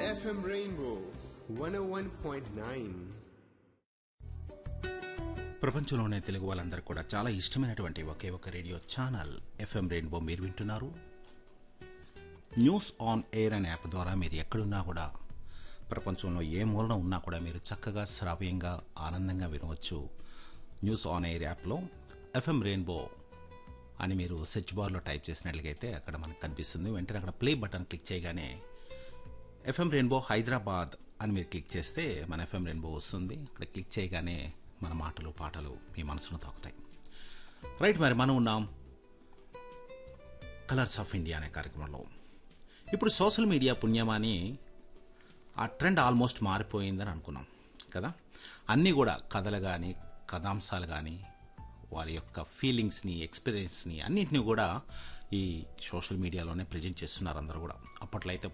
FM Rainbow 101.9. ప్రపంచంలోనే తెలుగు వాళ్ళందరూ కూడా చాలా ఇష్టమైనటువంటి ఒకే ఒక రేడియో ఛానల్ ఎఫ్ఎం రెయిన్బో మీరు వింటున్నారు న్యూస్ ఆన్ ఎయిర్ అనే యాప్ ద్వారా మీరు ఎక్కడున్నా కూడా ప్రపంచంలో ఏ మూలన ఉన్నా కూడా మీరు చక్కగా శ్రావ్యంగా ఆనందంగా వినవచ్చు న్యూస్ ఆన్ ఎయిర్ యాప్లో ఎఫ్ఎం రెయిన్బో అని మీరు సెర్చ్ బార్లో టైప్ చేసినట్లయితే అక్కడ మనకు కనిపిస్తుంది వెంటనే అక్కడ ప్లే బటన్ క్లిక్ చేయగానే ఎఫ్ఎం రెయిన్బో హైదరాబాద్ అని మీరు క్లిక్ చేస్తే మన ఎఫ్ఎం రెయిన్బో వస్తుంది అక్కడ క్లిక్ చేయగానే మన మాటలు పాటలు మీ మనసును తాకుతాయి రైట్ మరి మనం ఉన్నాం కలర్స్ ఆఫ్ ఇండియా అనే కార్యక్రమంలో ఇప్పుడు సోషల్ మీడియా పుణ్యమాని ఆ ట్రెండ్ ఆల్మోస్ట్ మారిపోయిందని అనుకున్నాం కదా అన్నీ కూడా కథలు కానీ కథాంశాలు కానీ వారి యొక్క ఫీలింగ్స్ని ఎక్స్పీరియన్స్ని అన్నింటినీ కూడా ఈ సోషల్ మీడియాలోనే ప్రజెంట్ చేస్తున్నారు అందరూ కూడా అప్పట్లో అయితే